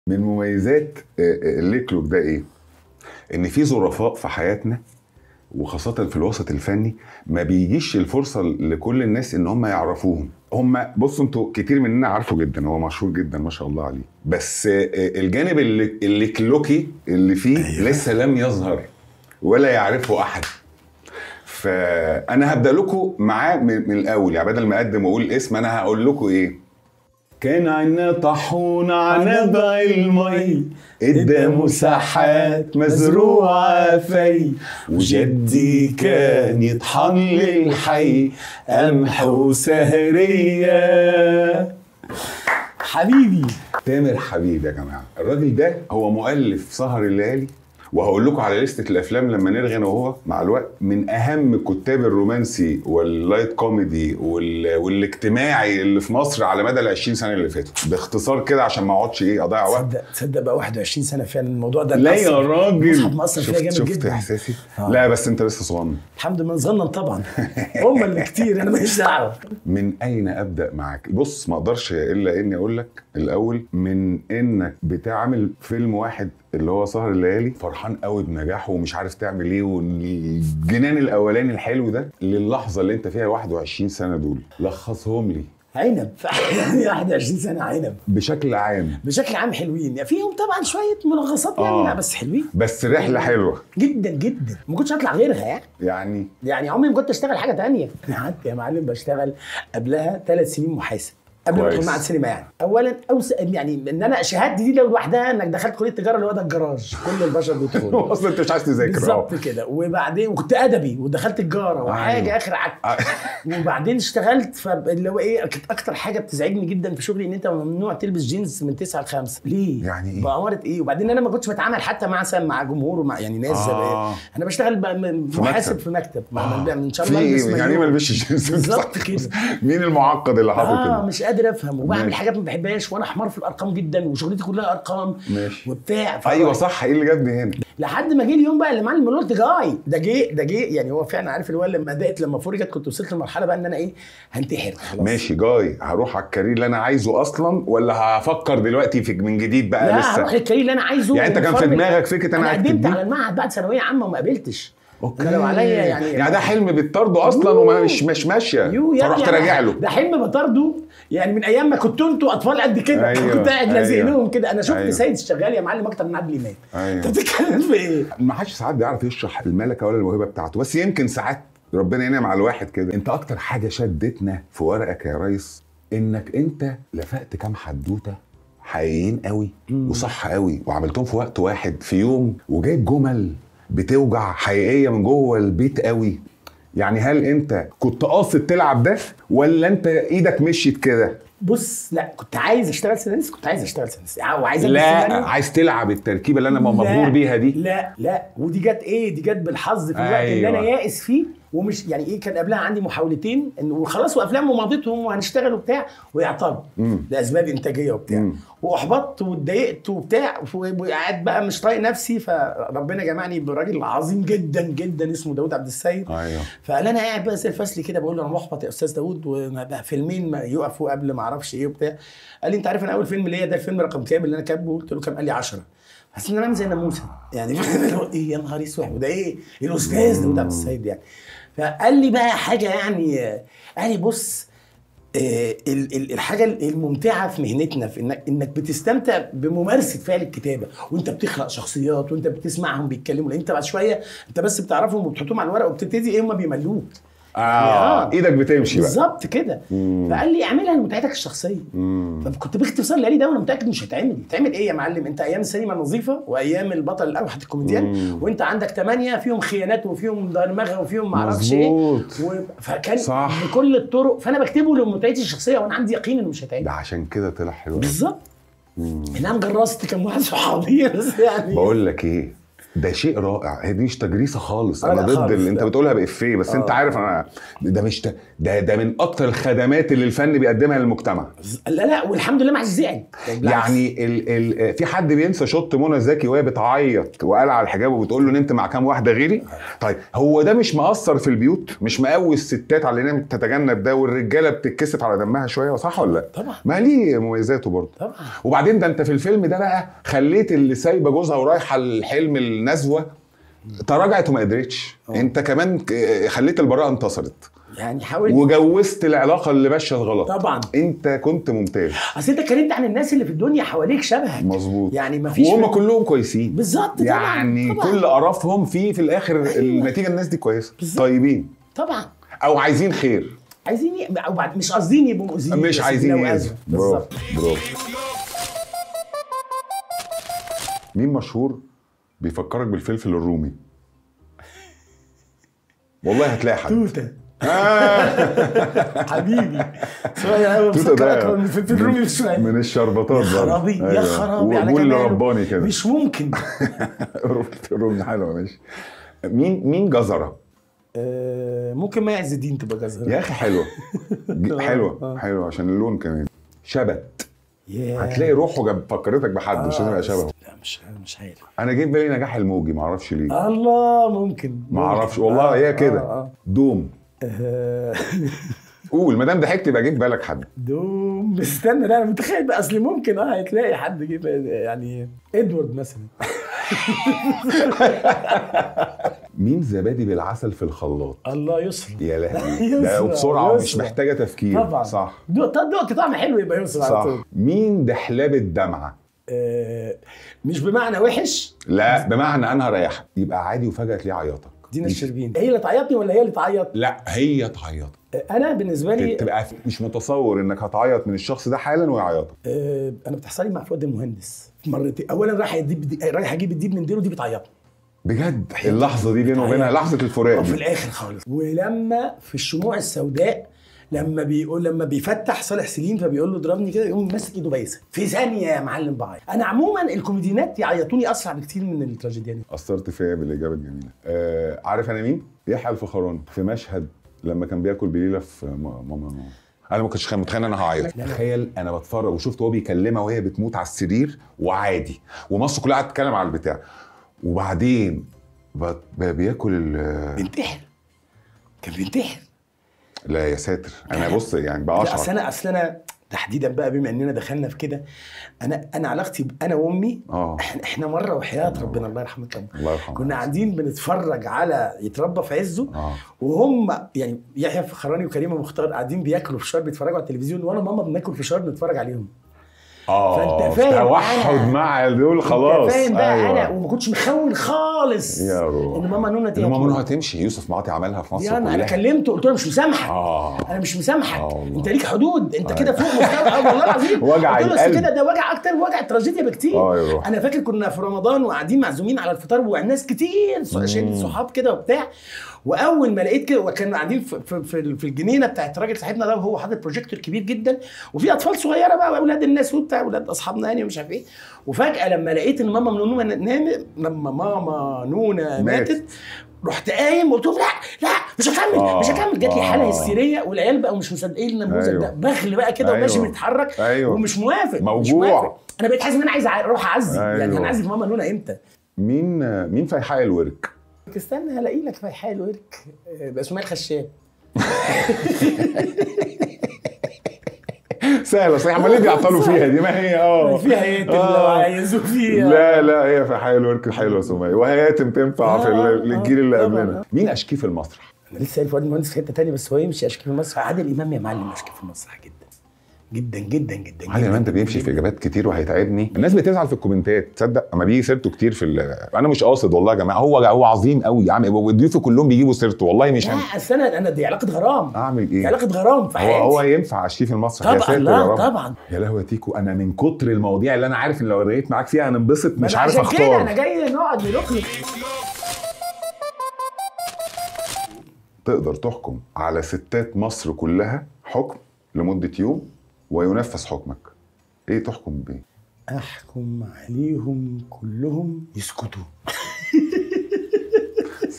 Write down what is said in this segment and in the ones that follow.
من مميزات آه، آه، الليكلوك ده ايه؟ ان في ظرفاء في حياتنا وخاصة في الوسط الفني ما بيجيش الفرصة لكل الناس ان هم يعرفوهم هم بصوا انتوا كتير مننا عارفه جدا هو مشهور جدا ما شاء الله عليه بس آه، آه، الجانب اللي الليكلوكي اللي فيه أيوة. لسه لم يظهر ولا يعرفه احد فانا هبدا لكم معاه من من الاول يعني بدل ما اقدم واقول اسم انا هقول لكم ايه كان عنا طاحون على نبع المي ادى مساحات مزروعة في وجدي كان يطحن للحي قمح وسهرية حبيبي تامر حبيب يا جماعه الراجل ده هو مؤلف سهر الليالي وهقول لكم على لستة الافلام لما نرغي انا وهو مع الوقت من اهم كتاب الرومانسي واللايت كوميدي وال... والاجتماعي اللي في مصر على مدى ال 20 سنه اللي فاتوا باختصار كده عشان ما اقعدش ايه اضيع وقت تصدق تصدق بقى 21 سنه فعلا الموضوع ده لا مأثر. يا راجل مصحف مأثر فيها شفت جامد شفت جدا احساسي آه. لا بس انت لسه صغنن الحمد لله صغنن طبعا هم اللي كتير انا ماليش دعوه من اين ابدا معاك بص ما اقدرش الا اني اقول لك الاول من انك بتعمل فيلم واحد اللي هو سهر الليالي فرحان قوي بنجاحه ومش عارف تعمل ايه والجنان الاولاني الحلو ده للحظه اللي انت فيها 21 سنه دول لخصهم لي عنب يعني 21 سنه عنب بشكل عام بشكل عام حلوين يعني فيهم طبعا شويه ملخصات يعني آه. لا بس حلوين بس رحله حلوه جدا جدا ما كنتش هطلع غيرها يعني يعني يعني عمري ما كنت اشتغل حاجه تانية قعدت يا معلم بشتغل قبلها ثلاث سنين محاسب قبل ما كويس. ادخل معهد سينما يعني اولا أوس... يعني ان انا شهادتي دي لو لوحدها انك دخلت كليه التجاره اللي هو ده الجراج كل البشر بيدخلوا اصلا انت مش عايز تذاكر بالظبط اه كده وبعدين وكنت ادبي ودخلت تجاره وحاجه أيوة. اخر عك وبعدين اشتغلت فاللي هو ايه كانت اكتر حاجه بتزعجني جدا في شغلي ان انت ممنوع تلبس جينز من 9 ل 5 ليه؟ يعني إيه؟ بأمارة ايه؟ وبعدين انا ما كنتش بتعامل حتى مع مثلا مع جمهور ومع يعني ناس آه. آه. انا بشتغل ب- م- في محاسب مكتب. في مكتب مع آه. من شاء في الله ألبس ايه يعني ايه مايو. ما لبسش جينز بالظبط كده مين المعقد اللي حاطط اه كده مش قادر افهم وبعمل ماشي. حاجات ما بحبهاش وانا حمار في الارقام جدا وشغلتي كلها ارقام ماشي. وبتاع ف- ايوه صح ايه اللي جابني هنا لحد ما جه اليوم بقى اللي معلم اللي قلت جاي ده جه ده جه يعني هو فعلا عارف اللي هو لما دقت لما فرجت كنت وصلت لمرحله بقى ان انا ايه هنتحر خلاص ماشي جاي هروح على الكارير اللي انا عايزه اصلا ولا هفكر دلوقتي في من جديد بقى لا لسه هروح للكارير اللي انا عايزه يعني انت كان في ومفرمل. دماغك فكره انا انا هكتب قدمت دي على المعهد بعد ثانويه عامه وما قابلتش انا لو عليا يعني يعني ده حلم بتطرده اصلا يوه. ومش مش ماشيه يو يا فرحت ابني راجع أنا- له ده حلم بطرده يعني من ايام ما كنتوا انتوا اطفال قد كده أيوة، كنت قاعد لازق أيوة. لهم كده انا شفت أيوة. سيد شغال يا معلم اكتر من عادل امام أيوة. انت بتتكلم في ايه؟ ما حدش ساعات بيعرف يشرح الملكه ولا الموهبه بتاعته بس يمكن ساعات ربنا ينعم على الواحد كده انت اكتر حاجه شدتنا في ورقك يا ريس انك انت لفقت كام حدوته حقيقيين قوي وصح قوي وعملتهم في وقت واحد في يوم وجايب جمل بتوجع حقيقيه من جوه البيت قوي يعني هل انت كنت قاصد تلعب ده ولا انت ايدك مشيت كده بص لا كنت عايز اشتغل سيناريست كنت عايز اشتغل سيناريست وعايز ألبس لا سيناريو. عايز تلعب التركيبه اللي انا لا، مبهور بيها دي لا لا ودي جت ايه دي جت بالحظ في الوقت اللي انا أيوة. يائس فيه ومش يعني ايه كان قبلها عندي محاولتين ان وخلاص وافلام وماضيتهم وهنشتغل وبتاع ويعطلوا لاسباب انتاجيه وبتاع مم. واحبطت واتضايقت وبتاع وقاعد بقى مش طايق نفسي فربنا جمعني براجل عظيم جدا جدا اسمه داوود عبد السيد ايوه فقال انا قاعد بقى زي الفصل كده بقول له انا محبط يا استاذ داوود وبقى فيلمين ما يقفوا قبل ما اعرفش ايه وبتاع قال لي انت عارف انا اول فيلم ليا ده الفيلم رقم كام اللي انا كاتبه قلت له كام قال لي 10 حسيت ان انا عامل زي ناموسه يعني ايه يا نهار اسود وده ايه الاستاذ داوود عبد السيد يعني فقال لي بقى حاجه يعني آه، قال لي بص آه، ال- ال- الحاجه الممتعه في مهنتنا في انك انك بتستمتع بممارسه فعل الكتابه وانت بتخلق شخصيات وانت بتسمعهم بيتكلموا لان انت بعد شويه انت بس بتعرفهم وبتحطهم على الورق وبتبتدي ايه هم بيملوك اه آه. ايدك بتمشي بقى بالظبط كده فقال لي اعملها لمتعتك الشخصيه فكنت بكتب صار لي ده وانا متاكد مش هيتعمل يتعمل ايه يا معلم انت ايام السينما النظيفه وايام البطل الاوحد الكوميديان وانت عندك ثمانيه فيهم خيانات وفيهم درمغه وفيهم معرفش ايه مظبوط. و... فكان صح. بكل الطرق فانا بكتبه لمتعتي الشخصيه وانا عندي يقين انه مش هيتعمل ده عشان كده طلع حلو أوي. بالظبط انا جرست كان واحد صحابي بس يعني بقول لك ايه ده شيء رائع هي دي مش تجريسه خالص آه، انا لا ضد خالص، اللي انت لا. بتقولها بافيه بس انت آه. عارف انا ده مش ت... ده ده من اكتر الخدمات اللي الفن بيقدمها للمجتمع لا لا والحمد لله ما عزعني يعني ال ال في حد بينسى شوت منى زكي وهي بتعيط وقال على الحجاب وبتقول له نمت مع كام واحده غيري طيب هو ده مش مأثر في البيوت مش مقوي الستات على انها تتجنب ده والرجاله بتتكسف على دمها شويه صح ولا لا طبعا ما ليه مميزاته برضه طبعا وبعدين ده انت في الفيلم ده بقى خليت اللي سايبه جوزها ورايحه الحلم النزوه تراجعت وما قدرتش اه. انت كمان ك- خليت البراءه انتصرت يعني حاول وجوزت العلاقه اللي ماشيه غلط طبعا انت كنت ممتاز اصل انت اتكلمت عن الناس اللي في الدنيا حواليك شبهك مظبوط يعني ما فيش وهم كلهم كويسين بالظبط طبعا يعني طبعا كل قرفهم في في الاخر النتيجه الناس دي كويسه بالظبط. طيبين طبعا او عايزين خير عايزين ي... او بعد مش قاصدين يبقوا مؤذيين مش بس عايزين لو يأذوا أذوا. برافو بالظبط برافو مين مشهور بيفكرك بالفلفل الرومي والله هتلاقي حد توته آه. حبيبي سؤال انا توتة بفكر ده اكتر من في الرومي بشويه من الشربطات يا برضه. خرابي يا أيوة. خرابي على وابوه اللي جماله. رباني كده مش ممكن الرومي حلوه ماشي مين مين جزره آه، ممكن ما يعز الدين تبقى جزر يا اخي حلوه ج- آه. حلوه حلوه عشان اللون كمان شبت ياه. هتلاقي روحه جاب فكرتك بحد مش لازم يبقى شبهه لا مش مش عارف انا جيت بالي نجاح الموجي ما اعرفش ليه الله ممكن ما ممكن. اعرفش والله آه، هي كده آه، دوم آه. آه، قول ما دام ضحكت يبقى جيت بالك حد دوم استنى لا انا متخيل بقى اصل ممكن اه هتلاقي حد جه يعني ادوارد مثلا مين زبادي بالعسل في الخلاط الله يسر يا لهوي يسرى، ده وبسرعه ومش يسرى. محتاجه تفكير طبعا صح دقت دقت طعم حلو يبقى يسر على صح طول مين دحلاب الدمعه آه، مش بمعنى وحش لا بمعنى انها رايحه يبقى عادي وفجاه تلاقيه عيطك دينا الشربين هي اللي تعيطني ولا هي اللي تعيط لا هي تعيط آه، انا بالنسبه لي تبقى مش متصور انك هتعيط من الشخص ده حالا ويعيطك آه، انا بتحصل لي مع فؤاد المهندس مرتين اولا رايح يجيب رايح اجيب الديب من ديره دي بتعيط بجد اللحظه دي بينه وبينها لحظه الفراق وفي دي. الاخر خالص ولما في الشموع السوداء لما بيقول لما بيفتح صالح سليم فبيقول له اضربني كده يقوم ماسك ايده بايسه في ثانيه يا معلم بعيط انا عموما الكوميديانات يعيطوني اسرع بكتير من التراجيديانات اثرت فيا بالاجابه الجميله آه عارف انا مين يحيى الفخراني في مشهد لما كان بياكل بليله في م- ماما نور انا ما كنتش متخيل ان انا هعيط لا، لا. تخيل انا بتفرج وشفت هو بيكلمها وهي بتموت على السرير وعادي ومصر كلها قاعده تتكلم على البتاع وبعدين ب- ب- بياكل ال- بينتحر كان بينتحر لا يا ساتر انا بص يعني لا، اصل بقشعر انا اصل انا تحديدا بقى بما اننا دخلنا في كده انا انا علاقتي ب- انا وامي اه احنا احنا مره وحياه ربنا الله يرحمه كان الله يرحمه كنا قاعدين بنتفرج على يتربى في عزه اه وهم يعني يحيى الفخراني وكريمه مختار قاعدين بياكلوا فشار بيتفرجوا على التلفزيون وانا وماما بناكل فشار بنتفرج عليهم اه فأنت فاهم توحد أنا- مع دول خلاص انت فاهم بقى أيوة. انا وما كنتش مخون خالص يا روح ان ماما نونا ان ماما نور هتمشي يوسف معاطي عملها في مصر يا انا كلها انا كلمته قلت له مش مسامحك اه انا مش مسامحك آه والله. انت ليك حدود انت كده فوق مستوى آه والله العظيم وجع قلت له أصل القلب. كده ده وجع اكتر وجع التراجيديا بكتير اه يا روح انا فاكر كنا في رمضان وقاعدين معزومين على الفطار وناس كتير ص- شله صحاب كده وبتاع واول ما لقيت كده وكانوا قاعدين في, في, في, في الجنينه بتاعت راجل صاحبنا ده وهو حاطط بروجيكتور كبير جدا وفي اطفال صغيره بقى واولاد الناس وبتاع اولاد اصحابنا يعني ومش عارف ايه وفجاه لما لقيت ان ماما نونا نامت لما ماما نونا ماتت. ماتت رحت قايم قلت لهم لا لا مش هكمل آه، مش هكمل جات لي حاله آه. هستيريه والعيال بقوا مش مصدقين النموذج أيوه. ده بغل بقى كده وماشي أيوه. بيتحرك أيوه. ومش موافق مش موجوع. موافق. انا بقيت حاسس ان انا عايز أع- اروح اعزي يعني أيوه. هنعزي في ماما نونا امتى؟ مين مين فيحاء الورك استنى هلاقي لك في حال ورك آه، بقى اسماعيل خشاب سهله صحيح امال ليه بيعطلوا فيها دي ما هي اه فيها يتم لو آه. عايزوا فيها لا لا هي فيحاء الورك حلوه سمية وهياتم تنفع في آه، ال- الجيل اللي آه، قبلنا طبعاً. مين اشكي في المسرح انا لسه قايل فؤاد المهندس في حته ثانيه بس هو يمشي اشكي في مصر عادل امام يا معلم اشكي في المسرح جدا جدا جدا جدا علي جدا ما انت بيمشي في اجابات كتير وهيتعبني الناس بتزعل في الكومنتات تصدق اما بيجي سيرته كتير في ال- انا مش قاصد والله يا جماعه هو هو عظيم قوي يا عم وضيوفه كلهم بيجيبوا سيرته والله مش هم. لا اصل انا انا دي علاقه غرام اعمل دي ايه علاقه غرام في هو حياتي هو ينفع اشتيه في المسرح يا طبعا ساتر يا لا رب طبعا يا لهوي يا تيكو انا من كتر المواضيع اللي انا عارف ان لو رغيت معاك فيها هننبسط ما مش أنا عارف عشان كده انا اختار جاي نقعد نلقلق تقدر تحكم على ستات مصر كلها حكم لمده يوم وينفذ حكمك ايه تحكم بيه احكم عليهم كلهم يسكتوا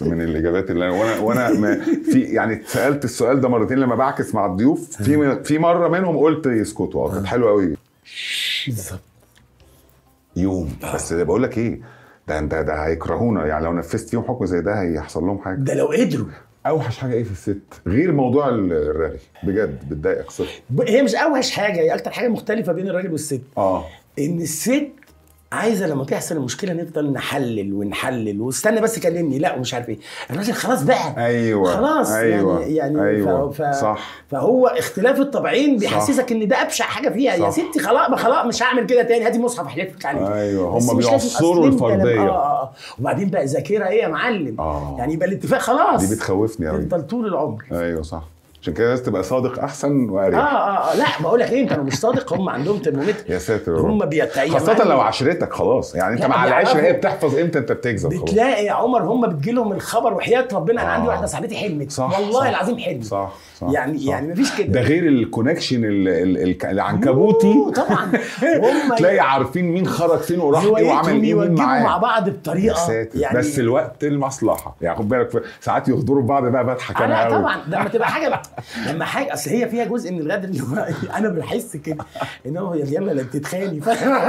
بس من الاجابات اللي أنا وانا وانا ما- في يعني سالت السؤال ده مرتين لما بعكس مع الضيوف في في مره منهم قلت يسكتوا اه كانت حلوه قوي بالظبط يوم بس بقول لك ايه ده ده ده هيكرهونا يعني لو نفذت فيهم حكم زي ده هيحصل لهم حاجه ده لو قدروا اوحش حاجه ايه في الست غير موضوع الرغي بجد بتضايقك صفر ب- هي مش اوحش حاجه هي اكتر حاجه مختلفه بين الراجل والست اه ان الست عايزه لما تحصل المشكله نفضل نحلل ونحلل واستنى بس كلمني لا ومش عارف ايه الراجل خلاص بقى ايوه خلاص ايوه يعني يعني ايوه ف... ف... صح فهو اختلاف الطبعين بيحسسك ان ده ابشع حاجه فيها يا صح. ستي خلاص ما خلاص مش هعمل كده تاني هاتي مصحف احلفك عليه أيوة، بس هم مش لازم بيعصروا أصل أنت لما- الفردية. اه اه اه وبعدين بقى ذاكره ايه يا معلم آه. يعني يبقى الاتفاق خلاص دي بتخوفني يا راجل يفضل طول العمر ايوه صح عشان كده لازم تبقى صادق احسن اه واريح اه اه لا بقول لك ايه انت لو مش صادق هم عندهم ترمومتر يا ساتر يا هم رب بيتعينوا خاصة لو عشرتك خلاص يعني انت لا، مع بيعرفوا. العشرة هي بتحفظ امتى انت بتكذب خلاص بتلاقي يا عمر هم بتجي لهم الخبر وحياه ربنا انا آه. عندي واحده صاحبتي حلمت صح، والله صح. العظيم حلمت صح صح يعني صح. يعني مفيش كده ده غير الكونكشن ال- ال- ال- العنكبوتي أوه، طبعا هم تلاقي عارفين مين خرج فين وراح ايه وعمل هوايتهم ايه مين يوجبوا مع معاه بعض يا بطريقه ساتر يعني بس الوقت المصلحة يعني خد بالك ساعات يغدروا ببعض بقى بضحك آه انا لا قوي طبعا لما تبقى حاجه بقى لما حاجه اصل هي فيها جزء من الغدر اللي هو انا بحس كده ان هو يا يلا لا بتتخاني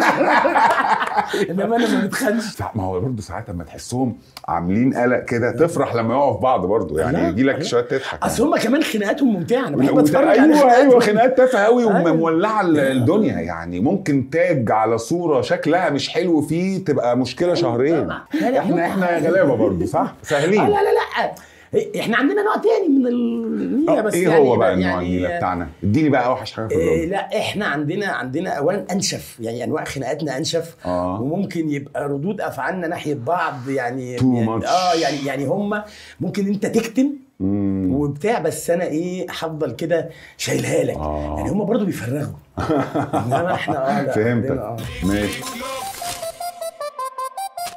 انما انا ما بتخانش ساعات- ما هو برضه ساعات لما تحسهم عاملين قلق كده تفرح لما يقعوا في بعض برضه يعني لا، يجي لك لا. شويه تضحك اصل هم كمان خناقاتهم ممتعه انا بحب وت- اتفرج على ايوه خناقاتهم. ايوه خناقات تافهه قوي أيوة. ومولعه ال- الدنيا يعني ممكن تاج على صوره شكلها مش حلو فيه تبقى مشكله شهرين طبعا. لا، لا، احنا احنا متعة. غلابه برضه صح اه سهلين لا لا لا احنا عندنا نوع تاني من النيله آه، بس ايه يعني هو بقى النوع يعني النيله بتاعنا اديني بقى اوحش حاجه في إيه الراجل لا احنا عندنا عندنا اولا انشف يعني انواع خناقاتنا انشف آه. وممكن يبقى ردود افعالنا ناحيه بعض يعني Too يعني much. اه يعني يعني هم ممكن انت تكتم مم. وبتاع بس انا ايه هفضل كده شايلها لك آه. يعني هم برضو بيفرغوا انما احنا اه لا عندنا، فهمتك آه. ماشي